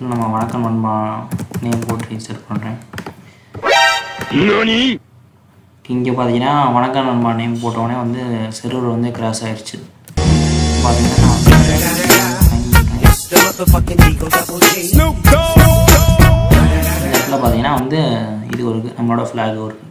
இடத்துல நம்ம வணக்கம் நண்பா நேம் போட்டு இன்சர்ட் பண்ணுறேன் இங்கே பார்த்தீங்கன்னா வணக்கம் நண்பா நேம் போட்டோடனே வந்து செர்வர் வந்து கிராஸ் ஆயிடுச்சு பார்த்தீங்கன்னா நான் வந்து sign பண்றேன். இந்த இடத்துல பார்த்தீங்கன்னா வந்து இது ஒரு நம்மளோட ஃப்ளாக் ஒரு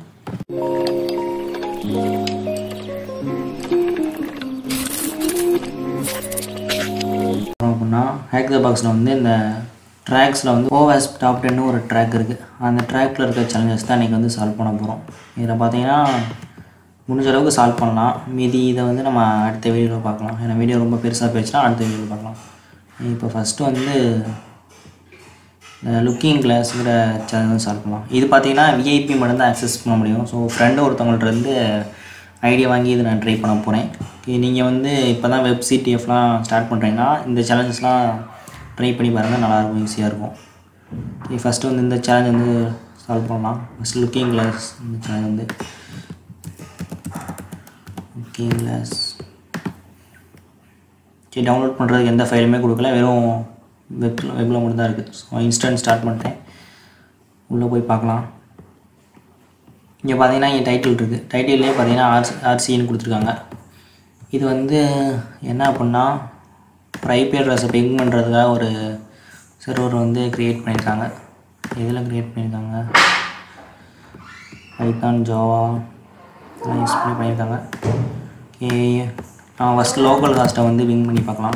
அப்படின்னா ஹேக் த பாக்ஸில் வந்து இந்த ட்ராக்ஸில் வந்து ஓவாஸ் டாப் டென்னு ஒரு ட்ராக் இருக்குது அந்த ட்ராக்கில் இருக்க சேலஞ்சஸ் தான் இன்றைக்கி வந்து சால்வ் பண்ண போகிறோம் இதில் பார்த்தீங்கன்னா முடிஞ்ச அளவுக்கு சால்வ் பண்ணலாம் மீதி இதை வந்து நம்ம அடுத்த வீடியோவில் பார்க்கலாம் ஏன்னா வீடியோ ரொம்ப பெருசாக போயிடுச்சுன்னா அடுத்த வீடியோவில் பார்க்கலாம் இப்போ ஃபஸ்ட்டு வந்து லுக்கிங் கிளாஸுங்கிற சேனல் வந்து சால்வ் பண்ணலாம் இது பார்த்தீங்கன்னா விஐபி மட்டும்தான் அக்சஸ் பண்ண முடியும் ஸோ ஃப்ரெண்டு ஒருத்தவங்கள்ட்ட இருந்து ஐடியா வாங்கி இது நான் ட்ரை பண்ண போகிறேன் நீங்கள் வந்து இப்போ தான் வெப் சிடிஎஃப்லாம் ஸ்டார்ட் பண்ணுறீங்கன்னா இந்த சேலஞ்சஸ்லாம் ட்ரை பண்ணி பாருங்கள் நல்லாயிருக்கும் ஈஸியாக இருக்கும் ஓகே ஃபஸ்ட்டு வந்து இந்த சேலஞ்ச் வந்து சால்வ் பண்ணலாம் ஃபஸ்ட் லுக்கிங் கிளாஸ் இந்த சேலஞ்ச் வந்து லுக்கிங் கிளாஸ் சரி டவுன்லோட் பண்ணுறதுக்கு எந்த ஃபைலுமே கொடுக்கல வெறும் வெப் வெப்பில் மட்டும் தான் இருக்குது ஸோ இன்ஸ்டன்ட் ஸ்டார்ட் பண்ணிட்டேன் உள்ளே போய் பார்க்கலாம் இங்கே பார்த்தீங்கன்னா இங்கே டைட்டில் இருக்குது டைட்டில்லே பார்த்தீங்கன்னா ஆர்சி ஆர்சின்னு கொடுத்துருக்காங்க இது வந்து என்ன அப்படின்னா ஒரு ஐபி அட்ரஸை பிங் பண்ணுறதுக்காக ஒரு சர்வர் வந்து க்ரியேட் பண்ணியிருக்காங்க எதில் க்ரியேட் பண்ணியிருக்காங்க பைத்தான் ஜாவா இதெல்லாம் யூஸ் பண்ணி பண்ணியிருக்காங்க ஓகே நான் ஃபஸ்ட் லோக்கல் காஸ்ட்டை வந்து விங் பண்ணி பார்க்கலாம்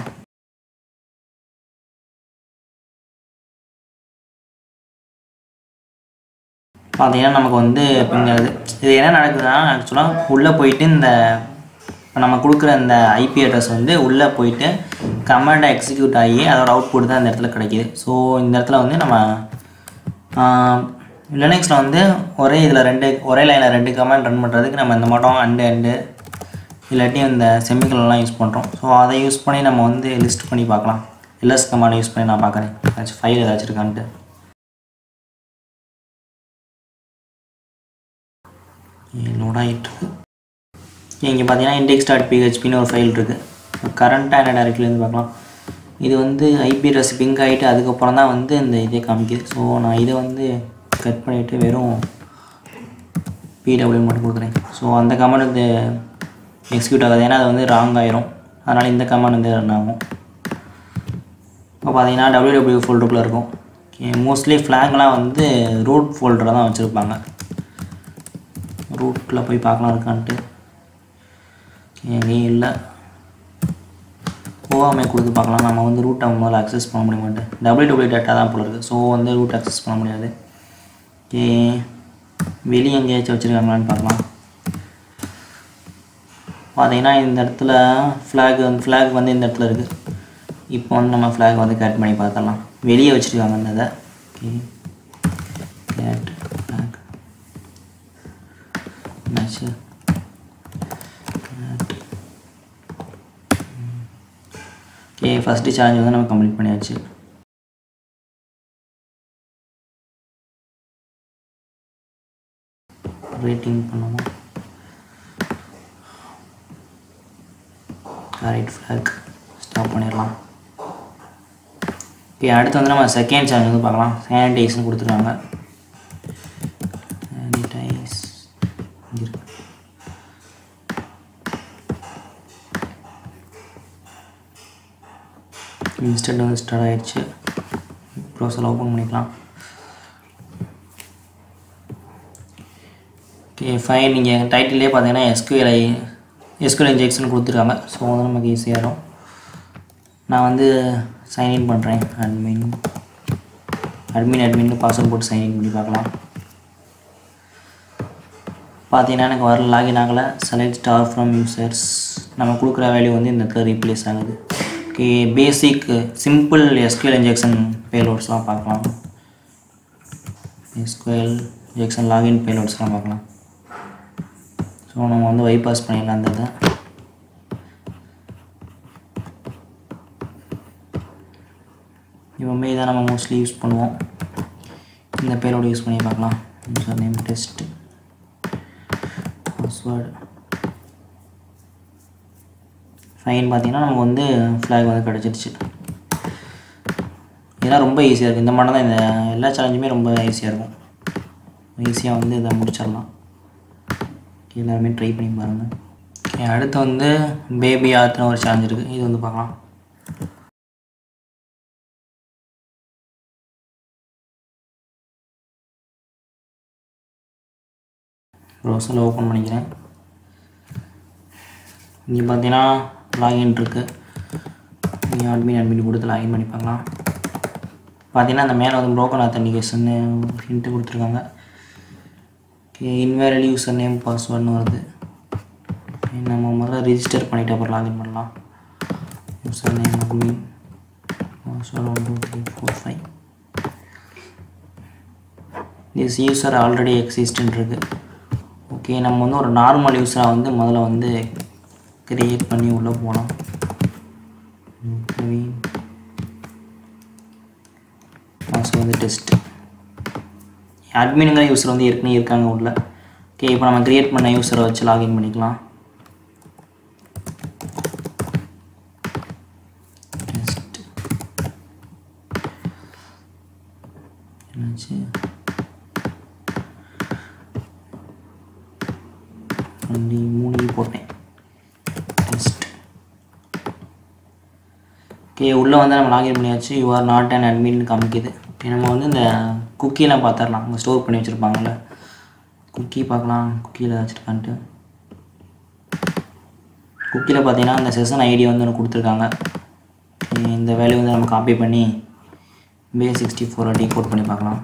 பார்த்தீங்கன்னா நமக்கு வந்து பிங் ஆகுது இது என்ன நடக்குதுன்னா ஆக்சுவலாக உள்ளே போயிட்டு இந்த இப்போ நம்ம கொடுக்குற இந்த ஐபி அட்ரஸ் வந்து உள்ளே போயிட்டு கமாண்டை எக்ஸிக்யூட் ஆகி அதோட அவுட்புட் தான் இந்த இடத்துல கிடைக்கிது ஸோ இந்த இடத்துல வந்து நம்ம லினக்ஸில் வந்து ஒரே இதில் ரெண்டு ஒரே லைனில் ரெண்டு கமாண்ட் ரன் பண்ணுறதுக்கு நம்ம இந்த மட்டும் அண்டு அண்டு இல்லாட்டி இந்த செமிக்கல்லாம் யூஸ் பண்ணுறோம் ஸோ அதை யூஸ் பண்ணி நம்ம வந்து லிஸ்ட் பண்ணி பார்க்கலாம் எல்எஸ் கமாண்ட் யூஸ் பண்ணி நான் பார்க்குறேன் ஏதாச்சும் ஃபைல் ஏதாச்சும் இருக்கான்ட்டு லோட் ஆகிட்டு இங்கே பார்த்தீங்கன்னா இண்டெக்ஸ் டாட் பிஹெச்பின்னு ஒரு ஃபைல் இருக்குது கரண்ட்டாக என்ன டேரக்ட்லேருந்து பார்க்கலாம் இது வந்து ஐபி அட்ரஸ் பிங்க் ஆகிட்டு அதுக்கப்புறம் தான் வந்து இந்த இதே காமிக்குது ஸோ நான் இதை வந்து கட் பண்ணிவிட்டு வெறும் பிடபிள்யூ மட்டும் கொடுக்குறேன் ஸோ அந்த கமெண்ட் வந்து எக்ஸிக்யூட் ஆகாது ஏன்னா அது வந்து ராங் ஆயிரும் அதனால் இந்த கமெண்ட் வந்து ரன் ஆகும் இப்போ பார்த்தீங்கன்னா டபிள்யூடபிள்யூ ஃபோல்டருக்குள்ளே இருக்கும் மோஸ்ட்லி ஃப்ளாக்லாம் வந்து ரூட் ஃபோல்டரில் தான் வச்சுருப்பாங்க ரூட்டில் போய் பார்க்கலாம் இருக்கான்ட்டு எங்கேயும் இல்லை ஓவாமே கொடுத்து பார்க்கலாம் நம்ம வந்து ரூட்டை முதல்ல அக்சஸ் பண்ண முடிய மாட்டேன் டபிள்யூ டபிள்யூ டேட்டா தான் போல இருக்குது ஸோ வந்து ரூட் அக்சஸ் பண்ண முடியாது ஓகே வெளியே எங்கேயாச்சும் வச்சுருக்காங்களான்னு பார்க்கலாம் பார்த்தீங்கன்னா இந்த இடத்துல ஃப்ளாக் வந்து ஃப்ளாக் வந்து இந்த இடத்துல இருக்குது இப்போ வந்து நம்ம ஃப்ளாக் வந்து கட் பண்ணி பார்த்துடலாம் வெளியே வச்சுருக்காங்க அந்த இதை okay get flag match okay first challenge வந்து நம்ம கம்ப்ளீட் பண்ணியாச்சு ரேட்டிங் பண்ணுவோம் ரைட் ஃப்ளாக் ஸ்டாப் பண்ணிடலாம் ஓகே அடுத்து வந்து நம்ம செகண்ட் சேனல் வந்து பார்க்கலாம் சானிடைஸ்னு கொடுத்துருக்காங்க சானிடைஸ் இருக்கு இன்ஸ்டன்ட் வந்து ஸ்டார்ட் ஆயிடுச்சு ப்ரௌசர் ஓப்பன் பண்ணிக்கலாம் ஓகே ஃபைன் நீங்கள் டைட்டிலே பார்த்தீங்கன்னா எஸ்கியூஎல்ஐ எஸ்கியூஎல் இன்ஜெக்ஷன் கொடுத்துருக்காங்க ஸோ வந்து நமக்கு ஈஸியாக இருக்கும் நான் வந்து சைன்இன் பண்ணுறேன் அட்மின் அட்மின் அட்மின் பாஸ்வேர்ட் போட்டு சைன்இன் பண்ணி பார்க்கலாம் பார்த்தீங்கன்னா எனக்கு வர லாகின் ஆகலை செலக்ட் ஸ்டார் ஃப்ரம் யூசர்ஸ் நம்ம கொடுக்குற வேல்யூ வந்து இந்த இடத்துல ரீப்ளேஸ் ஆகுது okay basic simple SQL injection பேலோட்ஸ்லாம் பார்க்கலாம் எஸ்கியூஎல் இன்ஜெக்ஷன் லாகின் பேலோட்ஸ்லாம் பார்க்கலாம் ஸோ நம்ம வந்து வைபாஸ் பண்ணிடலாம் அந்த இதை எப்பவுமே இதை நம்ம மோஸ்ட்லி யூஸ் பண்ணுவோம் இந்த பேரோட யூஸ் பண்ணி பார்க்கலாம் user name test password fine பார்த்தீங்கன்னா நமக்கு வந்து ஃப்ளாக் வந்து கிடச்சிருச்சு இதெல்லாம் ரொம்ப ஈஸியாக இருக்குது இந்த மாடல் தான் இந்த எல்லா சேலஞ்சுமே ரொம்ப ஈஸியாக இருக்கும் ஈஸியாக வந்து இதை முடிச்சிடலாம் எல்லாருமே ட்ரை பண்ணி பாருங்கள் Okay, அடுத்து வந்து பேபி ஆர்ட்னு ஒரு சேலஞ்ச் இருக்குது இது வந்து பார்க்கலாம் ப்ரௌசரில் ஓப்பன் பண்ணிக்கிறேன் இங்கே பார்த்தீங்கன்னா லாகின் இருக்குது நீங்கள் அட்மின் அட்மின் கொடுத்து லாகின் பண்ணி பார்க்கலாம் பார்த்தீங்கன்னா அந்த மேலே வந்து ப்ரோக்கன் ஆத்தன்டிகேஷன் ஹிண்ட்டு கொடுத்துருக்காங்க இன்வேலிட் யூசர் நேம் பாஸ்வேர்ட்னு வருது Okay, நம்ம முதல்ல ரிஜிஸ்டர் பண்ணிவிட்டு அப்புறம் லாகின் பண்ணலாம் user name admin password one two three four five this user already existent இருக்குது ஓகே நம்ம வந்து ஒரு நார்மல் யூஸராக வந்து முதல்ல வந்து க்ரியேட் பண்ணி உள்ளே போகலாம் ஸோ வந்து டெஸ்ட் அட்மினுங்கிற யூஸர் வந்து ஏற்கனவே இருக்காங்க உள்ள ஓகே இப்போ நம்ம க்ரியேட் பண்ண யூஸரை வச்சு லாகின் பண்ணிக்கலாம் டெஸ்ட் என்னாச்சு ரெண்டு மூணு போட்டேன் டெஸ்ட் ஓகே உள்ளே வந்து நம்ம லாகின் பண்ணியாச்சு you are not and admin காமிக்குது Okay, நம்ம வந்து இந்த குக்கியெல்லாம் பார்த்துடலாம் அங்கே ஸ்டோர் பண்ணி வச்சுருப்பாங்கள்ல குக்கி பார்க்கலாம் குக்கியில் வச்சுருக்கான்ட்டு குக்கியில் பார்த்தீங்கன்னா இந்த செஷன் ஐடி வந்து ஒன்று கொடுத்துருக்காங்க Okay, இந்த வேல்யூ வந்து நம்ம காப்பி பண்ணி பே சிக்ஸ்டி ஃபோரை டீகோட் பண்ணி பார்க்கலாம்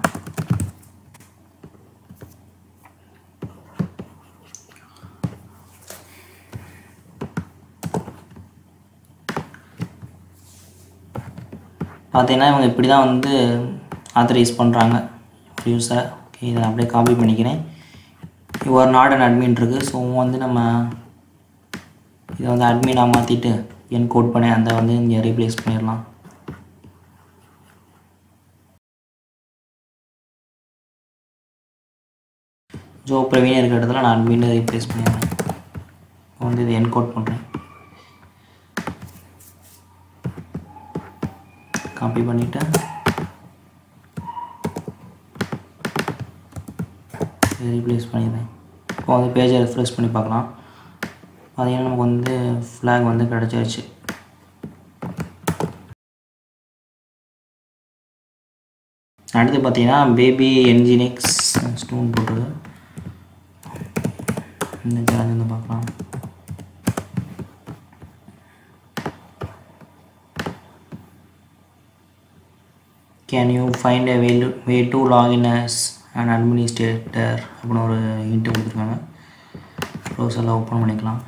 பார்த்தீங்கன்னா இவங்க இப்படி தான் வந்து ஆத்தரைஸ் பண்ணுறாங்க யூஸரை ஓகே இதை நான் அப்படியே காப்பி பண்ணிக்கிறேன் யுவர் நாட் அண்ட் அட்மின் இருக்குது ஸோ வந்து நம்ம இதை வந்து அட்மினாக மாற்றிட்டு என் கோட் பண்ணி அந்த வந்து இங்கே ரீப்ளேஸ் பண்ணிடலாம் ஜோ பிரவீன் இருக்கிற இடத்துல நான் அட்மினை ரீப்ளேஸ் பண்ணிடுறேன் இப்போ வந்து இதை என்கோட் பண்ணுறேன் காப்பி பண்ணிவிட்டு ரீப்ளேஸ் பண்ணிடுறேன் இப்போ வந்து பேஜை ரெஃப்ரெஷ் பண்ணி பார்க்கலாம் பார்த்தீங்கன்னா நமக்கு வந்து ஃப்ளாக் வந்து கிடச்சிருச்சு அடுத்து பார்த்தீங்கன்னா பேபி என்ஜினிக்ஸ் ஸ்டோன் போட்டுருக்கு இந்த சேலஞ்ச் வந்து பார்க்கலாம் can you find a way way to login as an administrator அப்படின்னு ஒரு ஹிண்ட்டு கொடுத்துருக்காங்க ப்ரௌசரில் ஓப்பன் பண்ணிக்கலாம்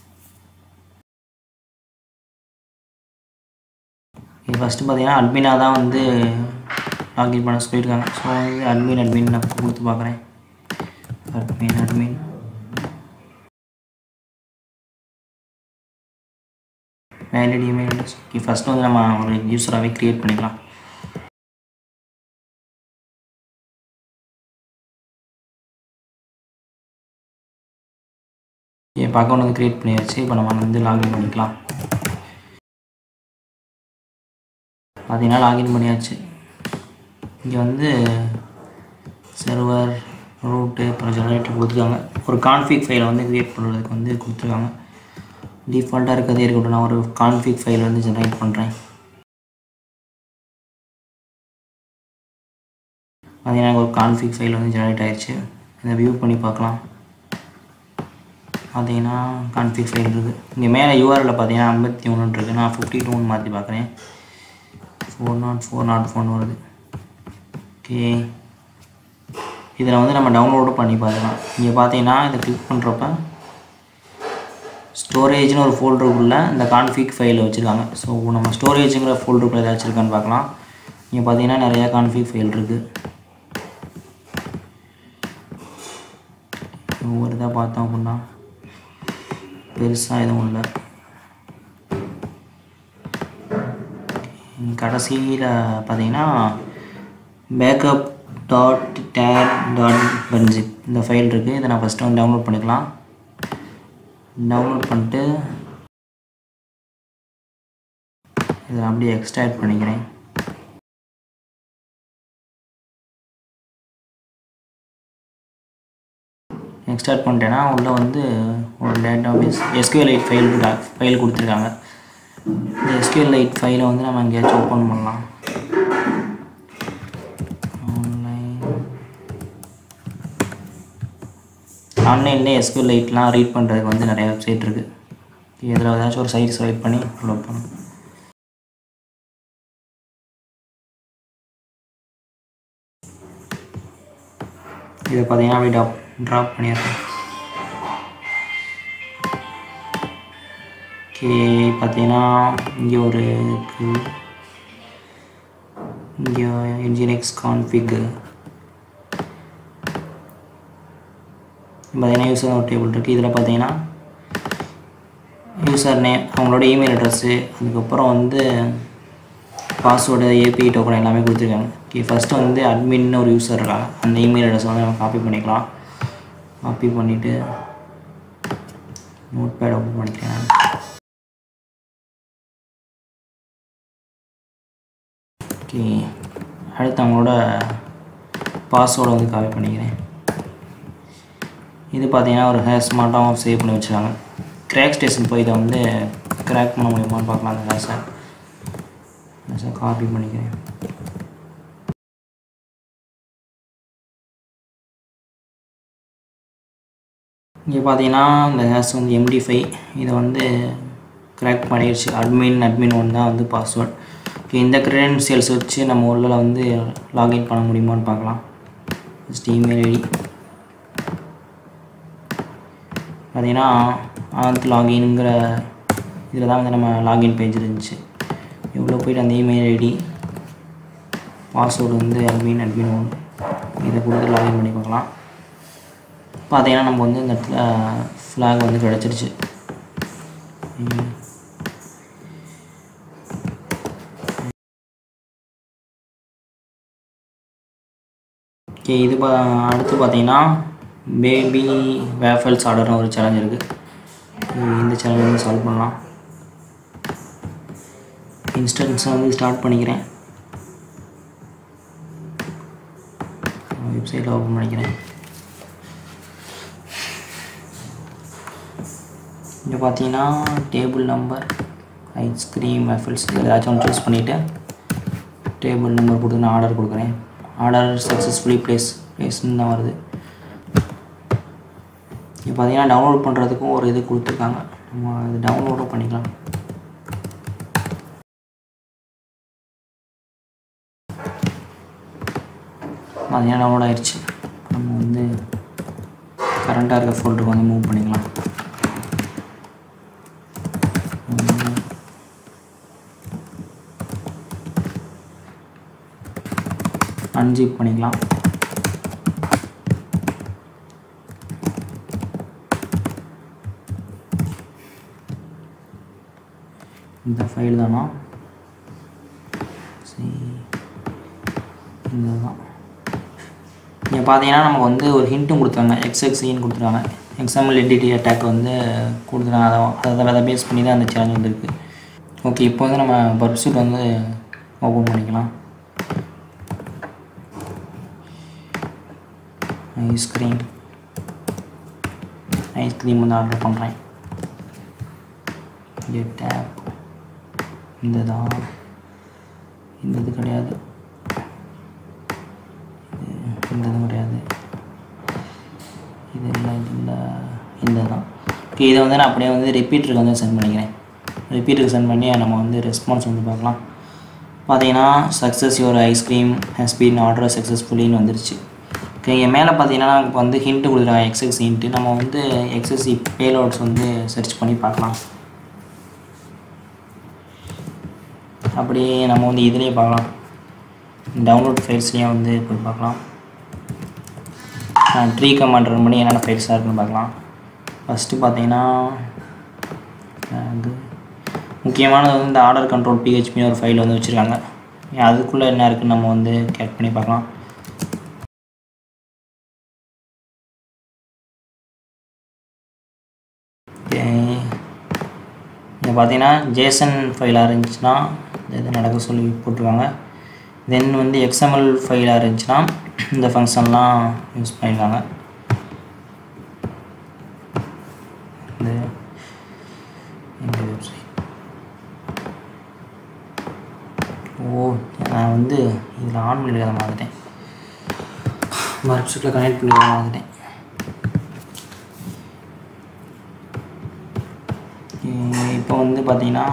இது ஃபஸ்ட்டு பார்த்தீங்கன்னா அட்மினாக தான் வந்து லாகின் பண்ண சொல்லியிருக்காங்க ஸோ வந்து அட்மின் அட்மின் நான் கொடுத்து பார்க்குறேன் admin admin valid email address okay first வந்து நம்ம ஒரு யூஸராகவே க்ரியேட் பண்ணிக்கலாம் இப்போ அக்கௌண்ட் வந்து க்ரியேட் பண்ணியாச்சு இப்போ நம்ம வந்து லாகின் பண்ணிக்கலாம் பார்த்தீங்கன்னா லாகின் பண்ணியாச்சு இங்கே வந்து சர்வர் ரூட்டு அப்புறம் ஜெனரேட்டர் கொடுத்துருக்காங்க ஒரு கான்ஃபிக் ஃபைலை வந்து க்ரியேட் பண்ணுறதுக்கு வந்து கொடுத்துருக்காங்க டிஃபால்ட்டாக இருக்கிறதே இருக்கட்டும் நான் ஒரு கான்ஃபிக் ஃபைல் வந்து ஜெனரேட் பண்ணுறேன் பார்த்தீங்கன்னா ஒரு கான்ஃபிக் ஃபைல் வந்து ஜெனரேட் ஆயிடுச்சு இதை வியூ பண்ணி பார்க்கலாம் பார்த்தீங்கன்னா கான்ஃபிக் ஃபைல் இருக்குது இங்கே மேலே யூஆரில் பார்த்தீங்கன்னா ஐம்பத்தி ஒன்று இருக்குது நான் ஃபிஃப்டி டூன்னு மாற்றி பார்க்குறேன் four not four not found வருது ஓகே இதில் வந்து நம்ம டவுன்லோடும் பண்ணி பார்க்கலாம் இங்கே பார்த்தீங்கன்னா இதை கிளிக் பண்ணுறப்ப ஸ்டோரேஜ்னு ஒரு ஃபோல்டருக்குள்ளே இந்த கான்ஃபிக் ஃபைல் வச்சுருக்காங்க ஸோ நம்ம ஸ்டோரேஜுங்கிற ஃபோல்டருக்குள்ளே ஏதாச்சும் இருக்கான்னு பார்க்கலாம் இங்கே பார்த்தீங்கன்னா நிறையா கான்ஃபிக் ஃபைல் இருக்குது ஒவ்வொரு இதாக பார்த்தோம் அப்படின்னா பெருசாக எதுவும் இல்லை கடைசியில் பார்த்தீங்கன்னா backup dot tar dot bunzip இந்த ஃபைல் இருக்குது இதை நான் ஃபஸ்ட்டு வந்து டவுன்லோட் பண்ணிக்கலாம் டவுன்லோட் பண்ணிட்டு இதை அப்படியே எக்ஸ்ட்ராக்ட் பண்ணிக்கிறேன் எக்ஸ்டார்ட் பண்ணிட்டேன்னா உள்ளே வந்து ஒரு data base SQL lite file file கொடுத்துருக்காங்க இந்த எஸ்கியூஎல் லைட் ஃபைலை வந்து நம்ம எங்கேயாச்சும் ஓப்பன் பண்ணலாம் ஆன்லைன் ஆன்லைன்லேயே எஸ்கியூஎல் லைட்லாம் ரீட் பண்ணுறதுக்கு வந்து நிறைய வெப்சைட் இருக்குது இதில் ஏதாச்சும் ஒரு சைட் செலக்ட் பண்ணி அப்லோட் பண்ணணும் இதை பார்த்தீங்கன்னா அப்படியே டாப் ட்ராப் பண்ணிடுறேன் ஓகே பார்த்தீங்கன்னா இங்கே ஒரு இருக்குது இங்கே இன்ஜினிக்ஸ் கான்ஃபிக் பார்த்தீங்கன்னா யூசர் ஒரு டேபிள் இருக்குது இதில் பார்த்தீங்கன்னா யூசர் நேம் அவங்களோட இமெயில் அட்ரஸ்ஸு அதுக்கப்புறம் வந்து பாஸ்வேர்டு ஏபிஐ டோக்கன் எல்லாமே கொடுத்துருக்காங்க ஓகே ஃபஸ்ட்டு வந்து அட்மின்னு ஒரு யூசர் இருக்காங்க அந்த இமெயில் அட்ரஸ் வந்து நம்ம காப்பி பண்ணிக்கலாம் காப்பி பண்ணிவிட்டு நோட் பேட் ஓப்பன் பண்ணிக்கிறேன் ஓகே அடுத்து அவங்களோட பாஸ்வேர்டை வந்து காப்பி பண்ணிக்கிறேன் இது பார்த்தீங்கன்னா ஒரு ஹேர் ஸ்மார்ட்டாகவும் சேவ் பண்ணி வச்சுருக்காங்க கிராக் ஸ்டேஷன் போய் இதை வந்து கிராக் பண்ண முடியுமான்னு பார்க்கலாம் அந்த ஹேர்ஸை ஹேர்ஸை காப்பி பண்ணிக்கிறேன் இங்கே பார்த்தீங்கன்னா இந்த ஹேர்ஸ் வந்து எம்டி ஃபைவ் இதை வந்து கிராக் பண்ணிடுச்சு அட்மின் அட்மின் ஒன் தான் வந்து பாஸ்வேர்ட் ஓகே இந்த க்ரெடென்சியல்ஸ் வச்சு நம்ம உள்ள வந்து லாகின் பண்ண முடியுமான்னு பார்க்கலாம் ஃபஸ்ட் இமெயில் ஐடி பார்த்தீங்கன்னா ஆந்த் லாகின்ங்கிற இதில் தான் வந்து நம்ம லாகின் பேஜ் இருந்துச்சு இவ்வளோ போயிட்டு அந்த இமெயில் ஐடி பாஸ்வேர்டு வந்து அட்மின் அட்மின் ஒன் இதை கொடுத்து லாகின் பண்ணி பார்க்கலாம் பார்த்தீங்கன்னா நம்ம வந்து இந்த இடத்துல ஃப்ளாக் வந்து கிடச்சிருச்சு ஓகே இது பா அடுத்து பார்த்தீங்கன்னா பேபி வேஃபல்ஸ் ஆர்டர்னு ஒரு சேலஞ்ச் இருக்குது இந்த சேலஞ்ச் வந்து சால்வ் பண்ணலாம் இன்ஸ்டன்ஸை வந்து ஸ்டார்ட் பண்ணிக்கிறேன் வெப்சைட்டில் ஓப்பன் பண்ணிக்கிறேன் இங்கே பார்த்தீங்கன்னா டேபிள் நம்பர் ஐஸ்கிரீம் வேஃபல்ஸ் ஏதாச்சும் ஒன்று சூஸ் பண்ணிவிட்டு டேபிள் நம்பர் கொடுத்து நான் ஆர்டர் கொடுக்குறேன் ஆர்டர் சக்ஸஸ்ஃபுல்லி ப்ளேஸ் ப்ளேஸ்ன்னு தான் வருது இப்போ பார்த்தீங்கன்னா டவுன்லோட் பண்ணுறதுக்கும் ஒரு இது கொடுத்துருக்காங்க நம்ம அது டவுன்லோடும் பண்ணிக்கலாம் பார்த்தீங்கன்னா டவுன்லோட் ஆயிடுச்சு நம்ம வந்து கரண்ட்டாக இருக்க ஃபோல்டருக்கு வந்து மூவ் பண்ணிக்கலாம் அன்ஜிப் பண்ணிக்கலாம் இந்த ஃபைல் தானா சரி இதுதான் இங்கே பார்த்தீங்கன்னா நமக்கு வந்து ஒரு ஹிண்ட்டும் கொடுத்தாங்க எக்ஸ்எக்ஸின்னு கொடுத்துருக்காங்க எக்ஸாம்பிள் என்டிடி அட்டாக் வந்து கொடுத்துருக்காங்க அதை அதை அதை பேஸ் பண்ணி தான் அந்த சேலஞ்ச் வந்துருக்கு ஓகே இப்போ வந்து நம்ம பர்சூட் வந்து ஓப்பன் பண்ணிக்கலாம் ஐஸ்கிரீம் ஐஸ்கிரீம் வந்து ஆர்டர் பண்ணுறேன் டேப் இந்த தான் இந்த இது கிடையாது இது இந்த இதுவும் கிடையாது இது இல்லை இது இல்லை இந்த தான் ஓகே இதை வந்து நான் அப்படியே வந்து ரிப்பீட்டருக்கு வந்து சென்ட் பண்ணிக்கிறேன் ரிப்பீட்டருக்கு சென்ட் பண்ணி நம்ம வந்து ரெஸ்பான்ஸ் வந்து பார்க்கலாம் பார்த்தீங்கன்னா success your ice cream has been order சக்ஸஸ்ஃபுல்லின்னு வந்துருச்சு ஓகே இங்கே மேலே பார்த்தீங்கன்னா இப்போ வந்து ஹிண்ட்டு கொடுத்துருக்காங்க எக்ஸஸ் ஹிண்ட்டு நம்ம வந்து எக்ஸசி பேலோட்ஸ் வந்து சர்ச் பண்ணி பார்க்கலாம் அப்படியே நம்ம வந்து இதுலேயே பார்க்கலாம் டவுன்லோட் ஃபைல்ஸ்லேயும் வந்து போய் பார்க்கலாம் ட்ரீ கமாண்ட் ரன் பண்ணி என்னென்ன ஃபைல்ஸாக இருக்குன்னு பார்க்கலாம் ஃபஸ்ட்டு பார்த்தீங்கன்னா அது முக்கியமானது வந்து இந்த ஆர்டர் கண்ட்ரோல் பிஹெச்பின்னு ஒரு ஃபைல் வந்து வச்சுருக்காங்க அதுக்குள்ளே என்ன இருக்குன்னு நம்ம வந்து கேட் பண்ணி பார்க்கலாம் இங்கே பார்த்தீங்கன்னா ஜேசன் ஃபைலாக இருந்துச்சுன்னா இது நடக்க சொல்லி போட்டிருக்காங்க தென் வந்து எக்ஸ்எம்எல் ஃபைலாக இருந்துச்சுன்னா இந்த ஃபங்க்ஷன்லாம் யூஸ் பண்ணியிருக்காங்க இதில் ஆன் பண்ணிருக்கத மறந்துட்டேன் மறுபடியும் கனெக்ட் பண்ணிருக்க மறந்துட்டேன் இப்போ வந்து பார்த்தீங்கன்னா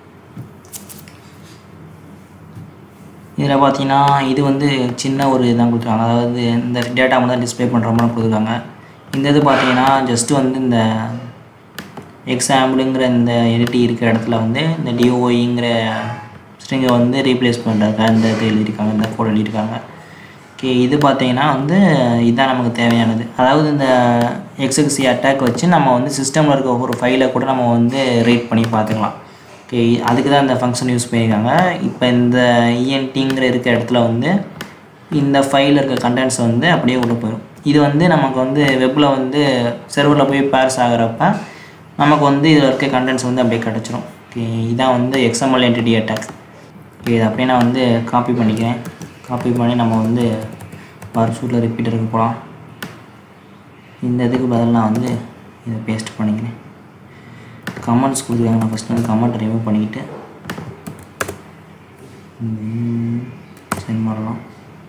இதில் பார்த்தீங்கன்னா இது வந்து சின்ன ஒரு இதான் கொடுத்துருக்காங்க அதாவது இந்த டேட்டா மட்டும் தான் டிஸ்ப்ளே பண்ணுற மாதிரி கொடுத்துருக்காங்க இந்த இது பார்த்தீங்கன்னா ஜஸ்ட்டு வந்து இந்த எக்ஸாம்பிளுங்கிற இந்த எடிட்டி இருக்கிற இடத்துல வந்து இந்த டிஓஇங்கிற ஸ்ட்ரிங்கை வந்து ரீப்ளேஸ் பண்ணுறாங்க இந்த இது எழுதியிருக்காங்க இந்த கோட் எழுதியிருக்காங்க ஓகே இது பார்த்தீங்கன்னா வந்து இதுதான் நமக்கு தேவையானது அதாவது இந்த எக்ஸ்எக்சி அட்டாக் வச்சு நம்ம வந்து சிஸ்டமில் இருக்க ஒரு ஃபைலை கூட நம்ம வந்து ரீட் பண்ணி பார்த்துக்கலாம் ஓகே அதுக்கு தான் இந்த ஃபங்க்ஷன் யூஸ் பண்ணியிருக்காங்க இப்போ இந்த இஎன்டிங்கிற இருக்க இடத்துல வந்து இந்த ஃபைலில் இருக்க கண்டென்ட்ஸ் வந்து அப்படியே உள்ள போயிடும் இது வந்து நமக்கு வந்து வெப்பில் வந்து சர்வரில் போய் பேர்ஸ் ஆகிறப்ப நமக்கு வந்து இதில் இருக்க கண்டென்ட்ஸ் வந்து அப்படியே கிடச்சிரும் ஓகே இதான் வந்து எக்ஸ்எம்எல் என்டிட்டி அட்டாக் ஓகே இதை அப்படியே நான் வந்து காப்பி பண்ணிக்கிறேன் காப்பி பண்ணி நம்ம வந்து பர்சூட்டில் ரிப்பீட்டருக்கு போகலாம் இந்த இதுக்கு பதில் நான் வந்து இதை பேஸ்ட் பண்ணிக்கிறேன் கமெண்ட்ஸ் கொடுத்துருக்காங்க நான் ஃபஸ்ட்டு வந்து கமெண்ட் ரிமூவ் பண்ணிக்கிட்டு சென்ட் பண்ணலாம்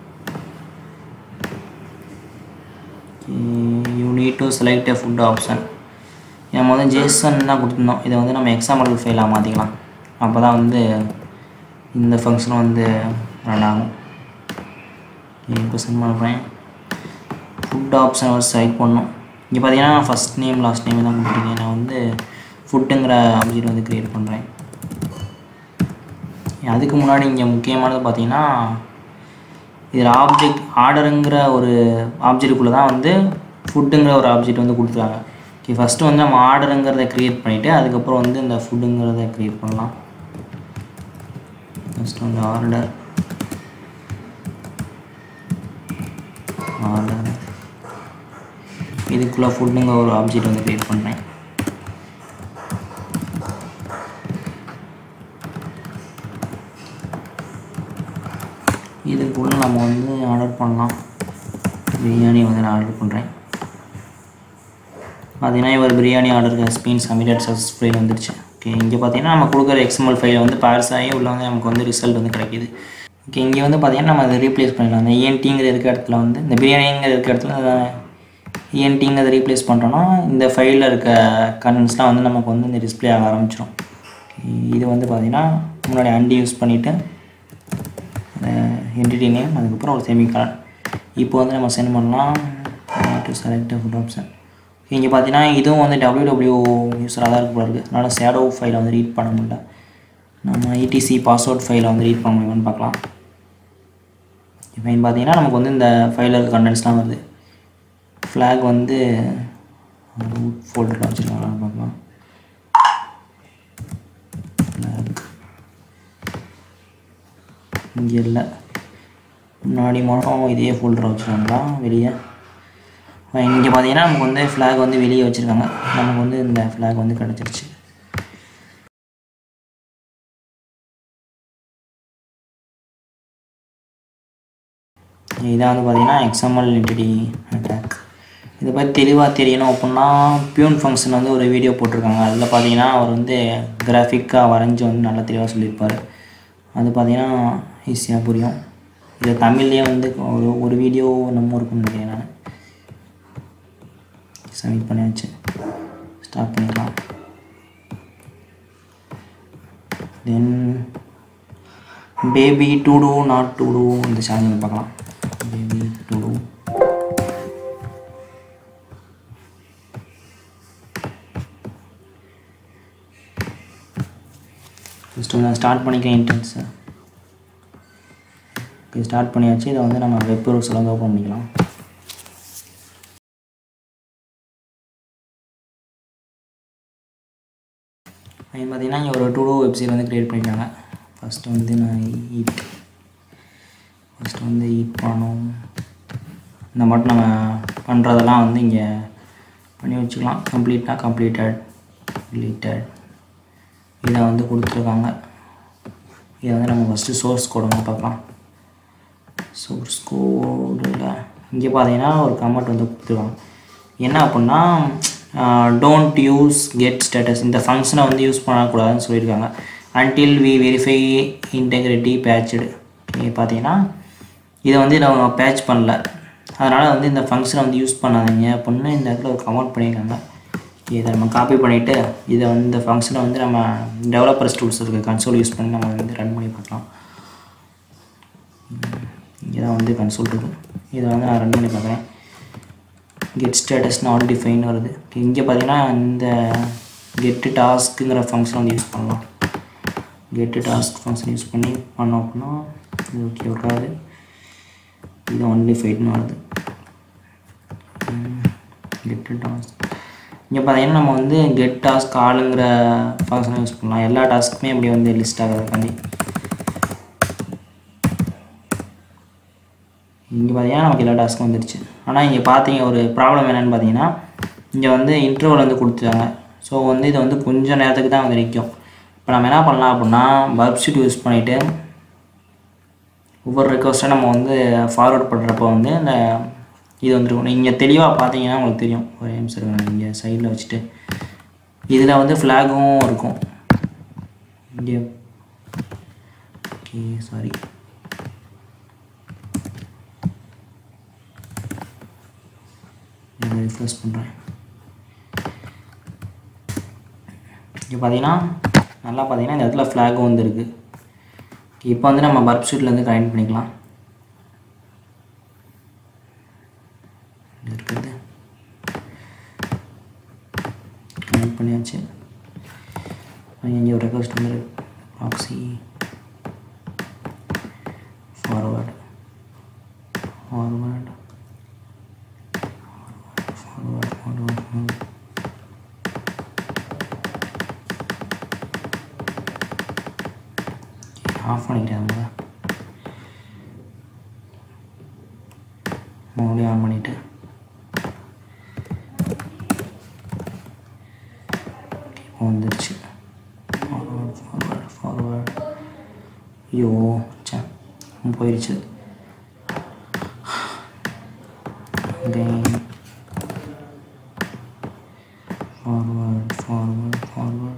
you need to select a food option நம்ம வந்து ஜேசன் தான் கொடுத்துருந்தோம் இதை வந்து நம்ம எக்ஸாம்பிள் ஃபைலாக மாற்றிக்கலாம் அப்போ தான் வந்து இந்த ஃபங்க்ஷன் வந்து ரன் ஆகும் இப்போ சென்ட் பண்ணுறேன் ஃபுட் ஆப்ஷன் வந்து செலக்ட் பண்ணணும் இங்கே பார்த்தீங்கன்னா நான் ஃபஸ்ட் நேம் லாஸ்ட் நேம் தான் கொடுத்துருக்கேன் நான் வந்து ஃபுட்டுங்கிற ஆப்ஜெக்ட் வந்து க்ரியேட் பண்ணுறேன் அதுக்கு முன்னாடி இங்கே முக்கியமானது பார்த்தீங்கன்னா இதில் ஆப்ஜெக்ட் ஆர்டருங்கிற ஒரு ஆப்ஜெக்டுக்குள்ளே தான் வந்து ஃபுட்டுங்கிற ஒரு ஆப்ஜெக்ட் வந்து கொடுத்துருக்காங்க ஓகே ஃபஸ்ட்டு வந்து நம்ம ஆர்டருங்கிறத க்ரியேட் பண்ணிவிட்டு அதுக்கப்புறம் வந்து இந்த ஃபுட்டுங்கிறத க்ரியேட் பண்ணலாம் ஃபஸ்ட்டு வந்து ஆர்டர் ஆர்டர் இதுக்குள்ளே ஃபுட்டுங்க ஒரு ஆப்ஜெக்ட் வந்து க்ரியேட் பண்ணுறேன் இதுக்குள்ளே நம்ம வந்து ஆர்டர் பண்ணலாம் பிரியாணி வந்து நான் ஆர்டர் பண்ணுறேன் பார்த்தீங்கன்னா இவர் biryani order has been submitted successful வந்துருச்சு ஓகே இங்கே பார்த்தீங்கன்னா நம்ம கொடுக்குற எக்ஸ்எம்எல் ஃபைலை வந்து பார்ஸ் ஆகி உள்ள வந்து நமக்கு வந்து ரிசல்ட் வந்து கிடைக்கிது ஓகே இங்கே வந்து பார்த்தீங்கன்னா நம்ம அதை ரீப்ளேஸ் பண்ணிடலாம் அந்த இஎன்டிங்கிற இருக்க இடத்துல வந்து இந்த பிரியாணிங்கிற இருக்க இடத்துல இஎன்டிங்கிறத ரீப்ளேஸ் பண்ணுறோன்னா இந்த ஃபைலில் இருக்க கண்டென்ட்ஸ்லாம் வந்து நமக்கு வந்து இந்த டிஸ்பிளே ஆக ஆரம்பிச்சிடும் இது வந்து பார்த்திங்கன்னா முன்னாடி அண்டி யூஸ் பண்ணிவிட்டு என்டிடி நேம் அதுக்கப்புறம் ஒரு செமிகாலன் இப்போ வந்து நம்ம சென்ட் பண்ணலாம் டு செலக்ட் ஃபுட் ஆப்ஷன் இங்கே பார்த்தீங்கன்னா இதுவும் வந்து டபிள்யூ டபிள்யூ யூஸராக தான் இருக்க போல இருக்குது அதனால் ஷேடோ ஃபைலை வந்து ரீட் பண்ண முடியல நம்ம இடிசி பாஸ்வேர்ட் ஃபைலை வந்து ரீட் பண்ண முடியுமான்னு பார்க்கலாம் இப்போ பார்த்தீங்கன்னா நமக்கு வந்து இந்த ஃபைலில் இருக்க கண்டென்ட்ஸ்லாம் வருது ஃப்ளாக் வந்து ரூட் ஃபோல்டரில் வச்சுருக்காங்களான்னு பார்க்கலாம் ஃப்ளாக் இங்கே இல்லை முன்னாடி மட்டும் இதே ஃபோல்டரை வச்சுருக்காங்களா வெளியே இங்கே பார்த்தீங்கன்னா நமக்கு வந்து ஃப்ளாக் வந்து வெளியே வச்சுருக்காங்க நமக்கு வந்து இந்த ஃப்ளாக் வந்து கிடச்சிருச்சு இதான் வந்து பார்த்தீங்கன்னா எக்ஸ்எம்எல் என்டிட்டி அட்டாக் இதை பற்றி தெளிவாக தெரியணும் அப்படின்னா பியூன் ஃபங்க்ஷன் வந்து ஒரு வீடியோ போட்டிருக்காங்க அதில் பார்த்தீங்கன்னா அவர் வந்து கிராஃபிக்காக வரைஞ்சி வந்து நல்லா தெளிவாக சொல்லியிருப்பார் அது பார்த்தீங்கன்னா ஈஸியாக புரியும் இது தமிழ்லேயே வந்து ஒரு ஒரு வீடியோ நம்ம இருக்குன்னு நினைக்கிறேன் நான் சப்மிட் பண்ணியாச்சு ஸ்டார்ட் பண்ணிடலாம் then baby two two not two two இந்த சேனல் பார்க்கலாம் பேபி டூ டூ ஃபஸ்ட்டு நான் ஸ்டார்ட் பண்ணிக்கிறேன் இன்டென்ஸை ஓகே ஸ்டார்ட் பண்ணியாச்சு இதை வந்து நம்ம வெப் ப்ரௌசரில் வந்து ஓப்பன் பண்ணிக்கலாம் அது பார்த்தீங்கன்னா இங்கே ஒரு டூ டூ வெப்சைட் வந்து க்ரியேட் பண்ணியிருக்காங்க ஃபஸ்ட்டு வந்து நான் ஈட் ஃபஸ்ட்டு வந்து ஈட் பண்ணணும் இந்த மட்டும் நம்ம பண்ணுறதெல்லாம் வந்து இங்கே பண்ணி வச்சுக்கலாம் கம்ப்ளீட்டாக கம்ப்ளீட்டட் ரிலேட்டட் இதை வந்து கொடுத்துருக்காங்க இதை வந்து நம்ம ஃபஸ்ட்டு சோர்ஸ் கோடுங்க பார்க்கலாம் சோர்ஸ் கோடில் இங்கே பார்த்தீங்கன்னா ஒரு கமெண்ட் வந்து கொடுத்துருக்காங்க என்ன அப்படின்னா டோன்ட் யூஸ் கெட் ஸ்டேட்டஸ் இந்த ஃபங்க்ஷனை வந்து யூஸ் பண்ணக்கூடாதுன்னு சொல்லியிருக்காங்க until we verify integrity patched இங்கே பார்த்தீங்கன்னா இதை வந்து நம்ம பேட்ச் பண்ணல அதனால் வந்து இந்த ஃபங்க்ஷனை வந்து யூஸ் பண்ணாதீங்க அப்படின்னு இந்த இடத்துல ஒரு கமெண்ட் பண்ணியிருக்காங்க இதை நம்ம காப்பி பண்ணிவிட்டு இதை வந்து இந்த ஃபங்க்ஷனை வந்து நம்ம டெவலப்பர்ஸ் டூல்ஸ் இருக்குது கன்சோல் யூஸ் பண்ணி நம்ம வந்து ரன் பண்ணி பார்க்கலாம் இங்கே தான் வந்து கன்சோல் இருக்குது இதை வந்து நான் ரன் பண்ணி பார்க்குறேன் கெட் ஸ்டேட்டஸ் நாட் டிஃபைன் வருது இங்கே பார்த்தீங்கன்னா இந்த கெட்டு டாஸ்க்குங்கிற ஃபங்க்ஷன் வந்து யூஸ் பண்ணலாம் கெட்டு டாஸ்க் ஃபங்க்ஷன் யூஸ் பண்ணி பண்ணோம் அப்படின்னா இது ஓகே வராது இது ஒன்லி ஃபைட்னு வருது கெட்டு டாஸ்க் இங்கே பார்த்தீங்கன்னா நம்ம வந்து கெட் டாஸ்க் ஆளுங்கிற ஃபங்க்ஷனை யூஸ் பண்ணலாம் எல்லா டாஸ்க்குமே இப்படி வந்து லிஸ்ட் ஆகிறதுக்காண்டி இங்கே பார்த்தீங்கன்னா நமக்கு எல்லா டாஸ்க்கும் வந்துருச்சு ஆனால் இங்கே பார்த்தீங்க ஒரு ப்ராப்ளம் என்னென்னு பார்த்தீங்கன்னா இங்கே வந்து இன்டர்வல் வந்து கொடுத்துட்டாங்க ஸோ வந்து இது வந்து கொஞ்சம் நேரத்துக்கு தான் வந்து நிற்கும் இப்போ நம்ம என்ன பண்ணலாம் அப்படின்னா பல்ப் ஷீட் யூஸ் பண்ணிவிட்டு ஒவ்வொரு ரெக்வஸ்ட்டாக நம்ம வந்து ஃபார்வர்ட் பண்ணுறப்போ வந்து இந்த இது வந்துருக்கும் நீங்கள் தெளிவாக பார்த்தீங்கன்னா உங்களுக்கு தெரியும் ஒரு நிமிஷம் இருக்கு இங்கே சைடில் வச்சுட்டு இதில் வந்து ஃப்ளாகும் இருக்கும் இங்கே ஓகே சாரி இதை ரிஃப்ரெஷ் பண்ணுறேன் இங்கே பார்த்தீங்கன்னா நல்லா பார்த்தீங்கன்னா இந்த இடத்துல ஃப்ளாகும் வந்து இருக்குது இப்போ வந்து நம்ம பர்ப் ஷீட்லேருந்து கனெக்ட் பண்ணிக்கலாம் இது இருக்குது கனெக்ட் பண்ணியாச்சு இங்கே ஒரு ரெக்வஸ்ட் வந்து proxy forward forward forward forward forward off பண்ணிக்கிறேன் நம்ம மறுபடியும் ஆன் பண்ணிவிட்டு இப்போ வந்துருச்சு ஃபார்வர்ட் ஃபார்வர்ட் ஃபார்வர்ட் ஐயோ சே போயிடுச்சு again forward forward forward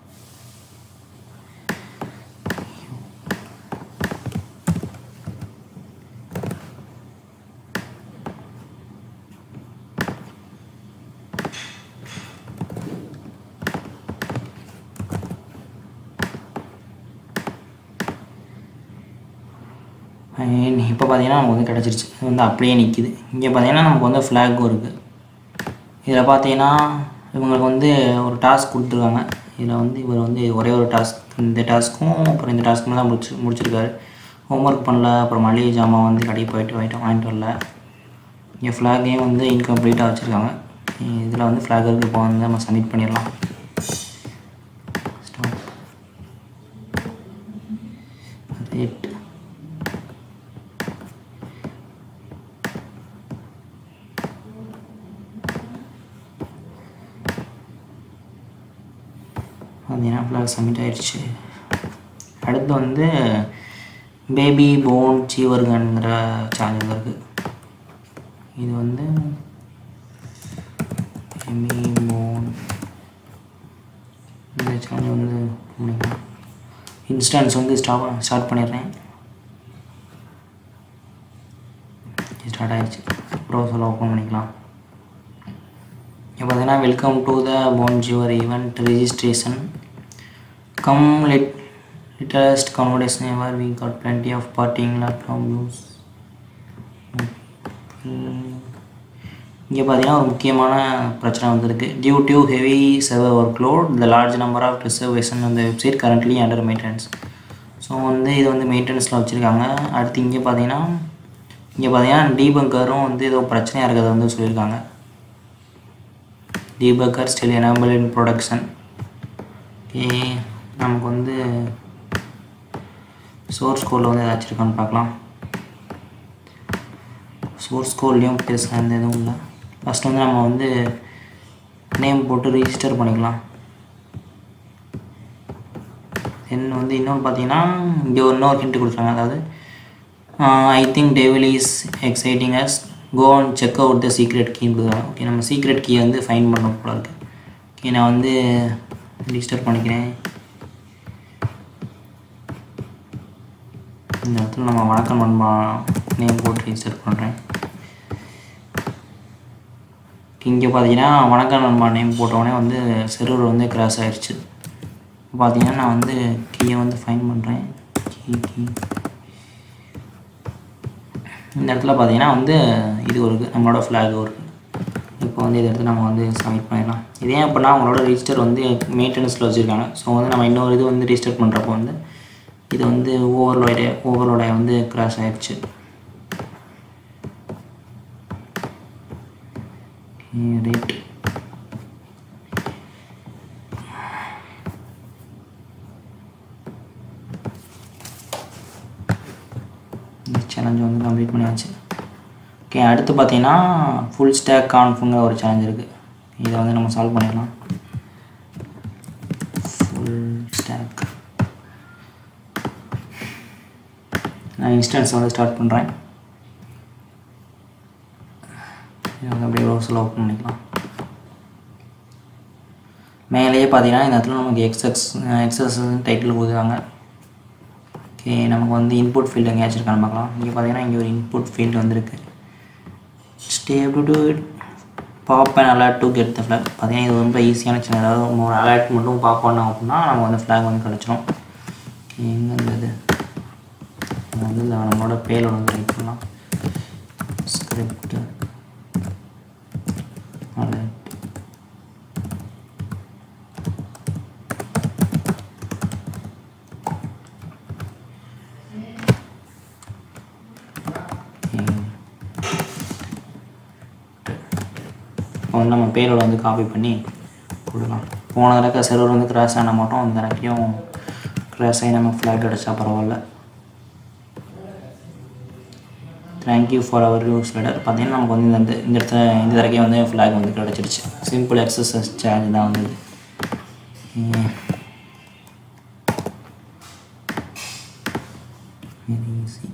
இப்போ பார்த்தீங்கன்னா நமக்கு வந்து கிடச்சிருச்சு இது வந்து அப்படியே நிற்கிது இங்கே பார்த்தீங்கன்னா நமக்கு வந்து ஃப்ளாகும் இருக்குது இதில் பார்த்தீங்கன்னா இவங்களுக்கு வந்து ஒரு டாஸ்க் கொடுத்துருக்காங்க இதில் வந்து இவர் வந்து ஒரே ஒரு டாஸ்க் இந்த டாஸ்க்கும் அப்புறம் இந்த டாஸ்க்கும் தான் முடிச்சு முடிச்சிருக்காரு ஹோம்ஒர்க் பண்ணல அப்புறம் மளிகை ஜாமான் வந்து கடைக்கு போயிட்டு வாங்கிட்டு வாங்கிட்டு வரல இங்கே ஃப்ளாகையும் வந்து இன்கம்ப்ளீட்டாக வச்சுருக்காங்க இதில் வந்து ஃப்ளாக் இருக்குது இப்போ வந்து நம்ம சப்மிட் பண்ணிடலாம் ஸ்டாப் ரேட் பார்த்தீங்கன்னா ஃப்ளாக் சப்மிட் ஆயிடுச்சு அடுத்து வந்து பேபி போன் சீவர்கன்கிற சேனல் இருக்குது இது வந்து பேபி போன் இந்த சேனல் வந்து பண்ணிக்கலாம் இன்ஸ்டன்ஸ் வந்து ஸ்டாப் ஸ்டார்ட் பண்ணிடுறேன் ஸ்டார்ட் ஆயிடுச்சு ப்ரௌசரில் ஓப்பன் பண்ணிக்கலாம் இப்போ பார்த்தீங்கன்னா welcome to the bonjour event registration come lit littest conversation ever we got plenty of partying laptop use இங்கே பார்த்தீங்கன்னா ஒரு முக்கியமான பிரச்சனை வந்திருக்கு due to heavy server work load the large number of reservation அந்த website currently under maintenance so வந்து இது வந்து மெயின்டெனன்ஸில் வச்சுருக்காங்க அடுத்து இங்கே பார்த்தீங்கன்னா இங்கே பார்த்தீங்கன்னா டீபங்கரும் வந்து ஏதோ பிரச்சனையாக இருக்கிறத வந்து சொல்லியிருக்காங்க debugger still enable in production okay நமக்கு வந்து சோர்ஸ் கோடில் வந்து ஏதாச்சும் இருக்கான்னு பார்க்கலாம் சோர்ஸ் கோட்லேயும் பெருசாக எந்த எதுவும் இல்லை ஃபஸ்ட் வந்து நம்ம வந்து நேம் போட்டு ரிஜிஸ்டர் பண்ணிக்கலாம் தென் வந்து இன்னொன்று பார்த்தீங்கன்னா இங்கே ஒரு இன்னொரு ஹிண்ட் கொடுத்துருக்காங்க அதாவது I think devil is exciting as go and check out the secret கீன்னு கொடுக்குறாங்க ஓகே நம்ம சீக்ரெட் கீயை வந்து ஃபைன் பண்ணணும் போல இருக்கு ஓகே நான் வந்து ரிஜிஸ்டர் பண்ணிக்கிறேன் இந்த இடத்துல நம்ம வணக்கம் நண்பா நேம் போட்டு ரீசெட் பண்ணுறேன் இங்கே பார்த்தீங்கன்னா வணக்கம் நண்பா நேம் போட்டவுடனே வந்து செர்வர் வந்து கிராஸ் ஆயிடுச்சு பார்த்தீங்கன்னா நான் வந்து கீயை வந்து ஃபைன் பண்ணுறேன் கீ கீ இந்த இடத்துல பார்த்தீங்கன்னா வந்து இது ஒரு நம்மளோட ஃப்ளாக் ஒரு இப்போ வந்து இதை எடுத்து நம்ம வந்து சப்மிட் பண்ணிடலாம் இதே அப்படின்னா அவங்களோட ரிஜிஸ்டர் வந்து மெயின்டெனன்ஸில் வச்சுருக்காங்க ஸோ வந்து நம்ம இன்னொரு இது வந்து ரிஜிஸ்டர் பண்ணுறப்போ வந்து இது வந்து ஓவர்லோட ஓவர்லோட வந்து கிராஷ் ஆயிடுச்சு ரேட் இந்த சேலஞ்ச் வந்து கம்ப்ளீட் பண்ணியாச்சு ஓகே அடுத்து பார்த்தீங்கன்னா ஃபுல் ஸ்டாக் கான்ஃபுங்கிற ஒரு சேலஞ்ச் இருக்குது இதை வந்து நம்ம சால்வ் பண்ணிடலாம் ஃபுல் ஸ்டாக் நான் இன்ஸ்டன்ஸ் வந்து ஸ்டார்ட் பண்ணுறேன் இதை வந்து அப்படியே ப்ரௌசரில் ஓப்பன் பண்ணிக்கலாம் மேலேயே பார்த்தீங்கன்னா இந்த இடத்துல நமக்கு எக்ஸஸ் எக்ஸஸ் டைட்டில் கொடுக்குறாங்க ஓகே நமக்கு வந்து இன்புட் ஃபீல்டு எங்கேயாச்சும் இருக்கான்னு பார்க்கலாம் இங்கே பார்த்தீங்கன்னா இங்கே ஒரு இன்புட் ஃபீல்டு வந்திருக்கு stay to to pop and alert to get the flag பார்த்தீங்கன்னா இது ரொம்ப ஈஸியான சேனல் அதாவது நம்ம ஒரு அலர்ட் மட்டும் பாப் பண்ணோம் அப்படின்னா நமக்கு வந்து ஃப்ளாக் வந்து கிடச்சிரும் எங்கே இருந்தது நம்ம வந்து இந்த நம்மளோட பேலோட வந்து ரைட் பண்ணலாம் ஸ்கிரிப்ட் அலர்ட் இப்போ வந்து நம்ம பேரோட வந்து காப்பி பண்ணி கொடுக்கலாம் போன தடவை சர்வர் வந்து கிராஸ் ஆன மாட்டோம் அந்த தடவையும் கிராஸ் ஆகி நம்ம ஃப்ளாக் கிடச்சா பரவாயில்ல thank you for our use letter பார்த்தீங்கன்னா நமக்கு வந்து இந்த இந்த இடத்துல இந்த தடவைக்கே வந்து ஃப்ளாக் வந்து கிடச்சிருச்சு சிம்பிள் எக்ஸசைஸ் சேலஞ்ச் தான் வந்து இது ஈஸி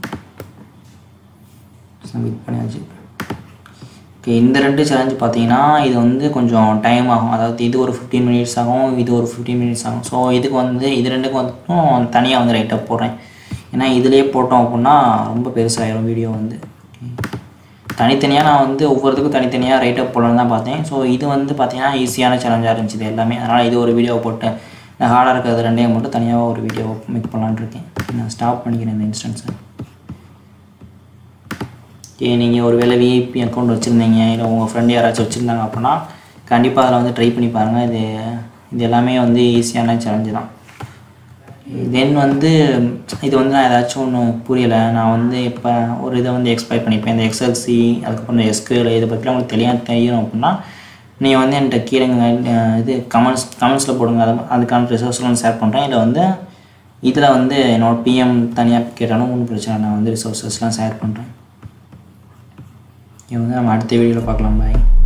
சப்மிட் பண்ணியாச்சு ஓகே இந்த ரெண்டு சேலஞ்சு பார்த்தீங்கன்னா இது வந்து கொஞ்சம் டைம் ஆகும் அதாவது இது ஒரு ஃபிஃப்டீன் மினிட்ஸ் ஆகும் இது ஒரு ஃபிஃப்டீன் மினிட்ஸ் ஆகும் ஸோ இதுக்கு வந்து இது ரெண்டுக்கும் வந்துட்டும் தனியாக வந்து ரைட்டாக போடுறேன் ஏன்னா இதிலே போட்டோம் அப்படின்னா ரொம்ப பெருசாகிடும் வீடியோ வந்து தனித்தனியாக நான் வந்து ஒவ்வொருத்துக்கும் தனித்தனியாக ரைட்டப் போடலான்னு தான் பார்த்தேன் ஸோ இது வந்து பார்த்தீங்கன்னா ஈஸியான சேலஞ்சாக இருந்துச்சு இது எல்லாமே அதனால் இது ஒரு வீடியோ போட்டேன் இந்த ஹார்டாக இருக்கிறது ரெண்டையும் மட்டும் தனியாக ஒரு வீடியோ மேக் பண்ணலான்னு இருக்கேன் நான் ஸ்டாப் பண்ணிக்கிறேன் இந்த இன்ஸ்டன்ஸை ஓகே நீங்கள் ஒரு வேளை விஐபி அக்கௌண்ட் வச்சுருந்தீங்க இல்லை உங்கள் ஃப்ரெண்ட் யாராச்சும் வச்சுருந்தாங்க அப்படின்னா கண்டிப்பாக அதில் வந்து ட்ரை பண்ணி பாருங்கள் இது இது எல்லாமே வந்து ஈஸியான சேலஞ்சு தான் தென் வந்து இது வந்து நான் ஏதாச்சும் ஒன்று புரியலை நான் வந்து இப்போ ஒரு இதை வந்து எக்ஸ்பிளைன் பண்ணிப்பேன் இந்த எக்ஸ்எல்சி அதுக்கப்புறம் இந்த எஸ்கியூஎல் இதை பற்றிலாம் உங்களுக்கு தெளிவாக தெரியணும் அப்படின்னா நீங்கள் வந்து என்கிட்ட கீழே அஹ், இது கமெண்ட்ஸ் கமெண்ட்ஸில் போடுங்க அது அதுக்கான ரிசோர்ஸ்லாம் ஷேர் பண்ணுறேன் இதில் வந்து இதில் வந்து என்னோட பிஎம் தனியாக கேட்டாலும் ஒன்றும் பிரச்சனை இல்லை. நான் வந்து ரிசோர்ஸஸ்லாம் ஷேர் பண்ணுறேன் இது வந்து நம்ம அடுத்த வீடியோவில் பார்க்கலாம் பாய்